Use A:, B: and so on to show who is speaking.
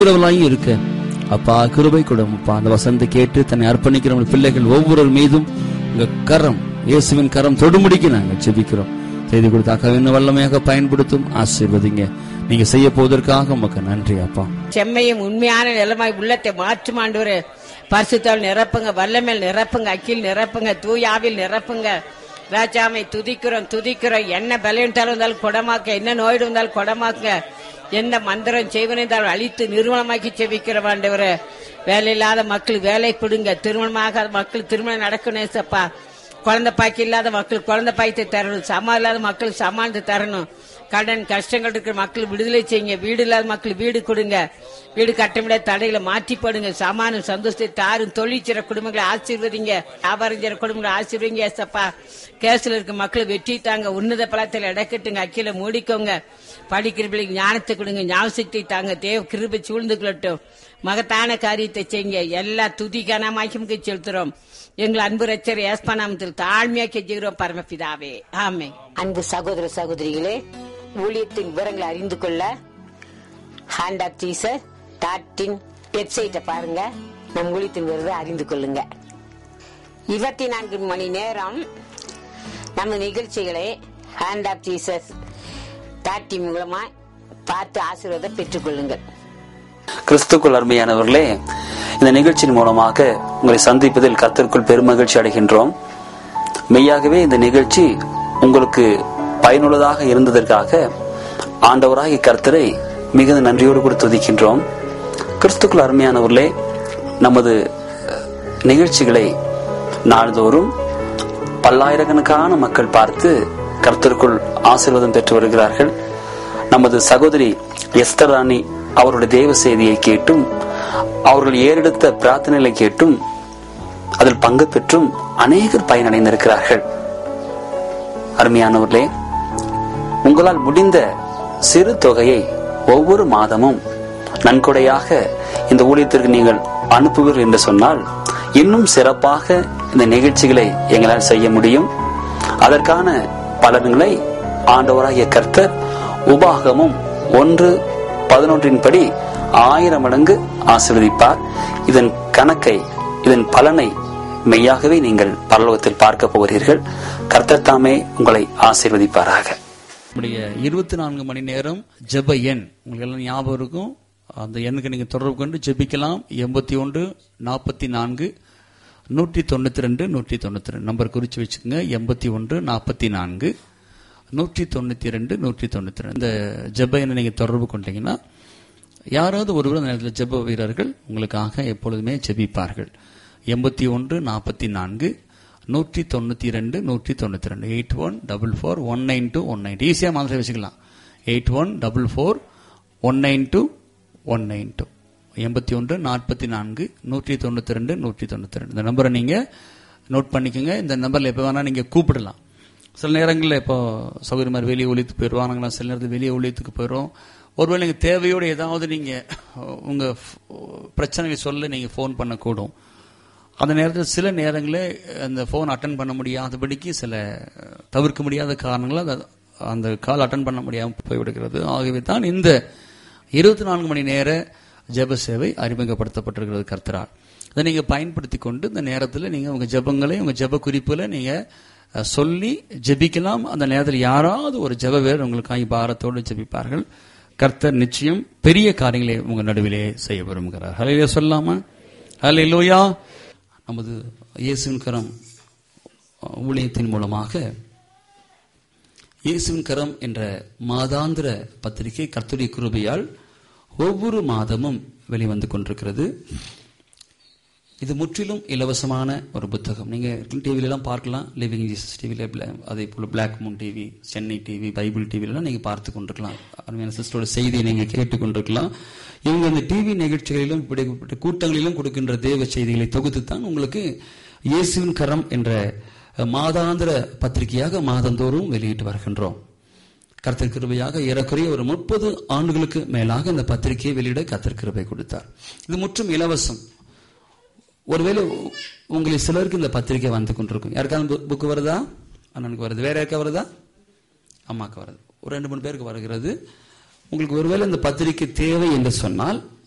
A: இருக்கிறவர்களாயும் இருக்க அப்பா கிருபை கொடும் அப்பா அந்த வசனத்தை கேட்டு தன்னை அர்ப்பணிக்கிற உங்கள் பிள்ளைகள் ஒவ்வொரு மீதும் உங்க கரம் இயேசுவின் கரம் தொடுமுடிக்கு நாங்கள் ஜெபிக்கிறோம் செய்தி கொடுத்தாக்க இன்னும் வல்லமையாக பயன்படுத்தும் ஆசீர்வதிங்க நீங்க செய்ய போவதற்காக உமக்கு நன்றி அப்பா
B: செம்மையும் உண்மையான நிலமாய் உள்ளத்தை மாற்றும் ஆண்டவரே பரிசுத்தால் நிரப்புங்க வல்லமேல் நிரப்புங்க அக்கில் நிரப்புங்க தூயாவில் நிரப்புங்க ராஜாமை துதிக்கிறோம் துதிக்கிறோம் என்ன பலவீனத்தாலும் இருந்தாலும் குடமாக்க என்ன நோய் இருந்தாலும் குடமாக்க எந்த மந்திரம் செய்வன இருந்தாலும் அழித்து நிறுவனமாக்கி செவிக்கிறோம் ஆண்டவரே வேலை இல்லாத மக்கள் வேலை கொடுங்க திருமணமாகாத மக்கள் திருமணம் நடக்கணும் சப்பா குழந்தை பாக்கி இல்லாத மக்கள் குழந்தை பாய்த்தை தரணும் சமா இல்லாத மக்கள் சமாளித்து தரணும் கடன் கஷ்டங்கள் இருக்கிற மக்கள் விடுதலை செய்யுங்க வீடு இல்லாத மக்கள் வீடு கொடுங்க வீடு கட்ட முடியாத தடைகளை மாற்றி போடுங்க சமானம் சந்தோஷத்தை தாரும் தொழில் செய்ற குடும்பங்களை ஆசீர்வதிங்க வியாபாரம் செய்ற குடும்பங்களை ஆசீர்வதிங்க ஏசப்பா கேஸ்ல இருக்க மக்கள் வெற்றி தாங்க உன்னத பலத்தில் இடக்கட்டுங்க அக்கீல மூடிக்கோங்க படிக்கிற பிள்ளைங்க ஞானத்தை கொடுங்க ஞாபகத்தை தாங்க தேவ கிருபை சூழ்ந்து கொள்ளட்டும் மகத்தான காரியத்தை செய்யுங்க எல்லா துதிக்கான மகிமுக்கு செலுத்துறோம் எங்கள் அன்பு ரச்சர் ஏஸ்பா நாமத்தில் தாழ்மையா கெஞ்சுகிறோம் பரமபிதாவே ஆமே அன்பு சகோதர சகோதரிகளே ஊழியத்தின் விவரங்களை அறிந்து கொள்ள ஹேண்ட் ஆஃப் ஜீசஸ் டாட்டின் வெப்சைட்டை பாருங்க நம் ஊழியத்தின் விவரத்தை அறிந்து கொள்ளுங்க இருபத்தி நான்கு மணி நேரம் நம்ம நிகழ்ச்சிகளை ஹேண்ட் ஆஃப் ஜீசஸ் டாட்டி மூலமா பார்த்து ஆசீர்வாதம் பெற்றுக்கொள்ளுங்கள்
C: கிறிஸ்துக்குள் அருமையானவர்களே இந்த நிகழ்ச்சியின் மூலமாக உங்களை சந்திப்பதில் கர்த்தருக்குள் பெருமகிழ்ச்சி அடைகின்றோம் மெய்யாகவே இந்த நிகழ்ச்சி உங்களுக்கு பயனுள்ளதாக இருந்ததற்காக ஆண்டவராகிய கர்த்தரை மிகுந்த நன்றியோடு கூட துதிக்கின்றோம் கிறிஸ்துக்குள் அருமையானவர்களே நமது நிகழ்ச்சிகளை நாள்தோறும் பல்லாயிரக்கணக்கான மக்கள் பார்த்து கர்த்தருக்குள் ஆசீர்வாதம் பெற்று வருகிறார்கள் நமது சகோதரி எஸ்தர் ராணி அவருடைய தேவ செய்தியை கேட்டும் அவர்கள் ஏறெடுத்த பிரார்த்தனைகளை கேட்டும் அதில் பங்கு பெற்றும் அநேகர் பயனடைந்திருக்கிறார்கள் அருமையானவர்களே உங்களால் முடிந்த சிறு தொகையை ஒவ்வொரு மாதமும் நன்கொடையாக இந்த ஊழியத்திற்கு நீங்கள் அனுப்புவீர்கள் என்று சொன்னால் இன்னும் சிறப்பாக இந்த நிகழ்ச்சிகளை எங்களால் செய்ய முடியும் அதற்கான பலன்களை ஆண்டவராகிய கர்த்தர் உபாகமும் ஒன்று பதினொன்றின் படி ஆயிரம் மடங்கு ஆசீர்வதிப்பார் இதன் கணக்கை இதன் பலனை மெய்யாகவே நீங்கள் பரலோகத்தில் பார்க்க போகிறீர்கள் கர்த்தர் தாமே உங்களை ஆசீர்வதிப்பாராக
A: நம்முடைய இருபத்தி நான்கு மணி நேரம் ஜெப எண் உங்களுக்கு எல்லாம் ஞாபகம் இருக்கும் அந்த எண்ணுக்கு நீங்க தொடர்பு கொண்டு ஜெபிக்கலாம் எண்பத்தி ஒன்று நாற்பத்தி நான்கு நூற்றி தொண்ணூத்தி ரெண்டு நூற்றி தொண்ணூத்தி ரெண்டு நம்பர் குறிச்சு வச்சுக்கோங்க எண்பத்தி ஒன்று நாற்பத்தி நான்கு நூற்றி தொண்ணூத்தி ரெண்டு நூற்றி தொண்ணூத்தி ரெண்டு இந்த ஜெப எண்ணை நீங்க தொடர்பு கொண்டீங்கன்னா யாராவது ஒருவர் அந்த நேரத்தில் ஜெப வீரர்கள் உங்களுக்காக எப்பொழுதுமே ஜெபிப்பார்கள் எண்பத்தி ஒன்று நாற்பத்தி நான்கு நூற்றி தொண்ணூற்றி ரெண்டு நூற்றி தொண்ணூற்றி ரெண்டு eight one double four one nine two one nine ஈஸியாக மாதிரி வச்சுக்கலாம் eight one double four one nine two one nine two எண்பத்தி ஒன்று நாற்பத்தி நான்கு நூற்றி தொண்ணூற்றி ரெண்டு நூற்றி தொண்ணூற்றி ரெண்டு இந்த நம்பரை நீங்கள் நோட் பண்ணிக்கோங்க இந்த நம்பரில் எப்போ வேணால் நீங்கள் கூப்பிடலாம் சில நேரங்களில் இப்போ சௌகரியமாக மாதிரி வெளியே ஒழித்துக்கு போயிடுவாங்களா சில நேரத்தில் வெளியே ஒழித்துக்கு போயிடும் ஒருவேளை நீங்கள் தேவையோடு ஏதாவது நீங்கள் உங்கள் பிரச்சனையை சொல்ல நீங்கள் ஃபோன் பண்ணக்கூடும் அந்த நேரத்தில் சில நேரங்களில் அந்த ஃபோன் அட்டன் பண்ண முடியாதபடிக்கு சில தவிர்க்க முடியாத காரணங்களால் அந்த- அந்த கால் அட்டன் பண்ண முடியாமல் போய்விடுகிறது ஆகவே தான் இந்த இருபத்தி நான்கு மணி நேர ஜெப சேவை அறிமுகப்படுத்தப்பட்டிருக்கிறது கர்த்தரால் இதை நீங்கள் பயன்படுத்தி கொண்டு இந்த நேரத்தில் நீங்கள் உங்கள் ஜெபங்களை உங்கள் ஜெப குறிப்புல நீங்கள் அஹ், சொல்லி ஜெபிக்கலாம் அந்த நேரத்தில் யாராவது ஒரு ஜெப வேறு உங்களுக்காக பாரத்தோடு ஜெபிப்பார்கள் கர்த்தர் நிச்சயம் பெரிய காரியங்களை உங்கள் நடுவிலே செய்ய விரும்புகிறார் ஹலையிலே சொல்லாமா ஹலையிலோயா நமது இயேசுவின் கரம் அஹ், ஊழியத்தின் மூலமாக இயேசுவின் கரம் என்ற மாதாந்திர பத்திரிகை கர்த்தருடைய கிருபையால் ஒவ்வொரு மாதமும் வெளிவந்து கொண்டிருக்கிறது இது முற்றிலும் இலவசமான ஒரு புத்தகம் நீங்க டிவில எல்லாம் பார்க்கலாம் லிவிங் ஜீசஸ் டிவில அதே போல black moon TV Chennai TV Bible டிவில எல்லாம் நீங்க பார்த்து கொண்டிருக்கலாம் அருமையான சிஸ்டரோட செய்தியை நீங்க கேட்டுக் கொண்டிருக்கலாம் இவங்க அந்த டிவி நிகழ்ச்சிகளிலும் இப்படிப்பட்ட கூட்டங்களிலும் கொடுக்கின்ற தேவ செய்திகளை தொகுத்து தான் உங்களுக்கு இயேசுவின் கரம் என்ற மாதாந்திர பத்திரிகையாக மாதந்தோறும் வெளியிட்டு வருகின்றோம் கர்த்தர் கிருபையாக ஏறக்குறைய ஒரு முப்பது ஆண்டுகளுக்கு மேலாக இந்த பத்திரிகையை வெளியிட கர்த்தர் கிருபை கொடுத்தார் இது முற்றும் இலவசம் ஒருவேளை உ- உங்களில் சிலருக்கு இந்த பத்திரிக்கை வந்து கொண்டிருக்கும் யாருக்காவது புக்கு வருதா அண்ணனுக்கு வருது வேற யாருக்கா வருதா அம்மாக்கு வருது ஒரு ரெண்டு மூணு பேருக்கு வருகிறது உங்களுக்கு ஒருவேளை இந்த பத்திரிக்கை தேவை என்று சொன்னால்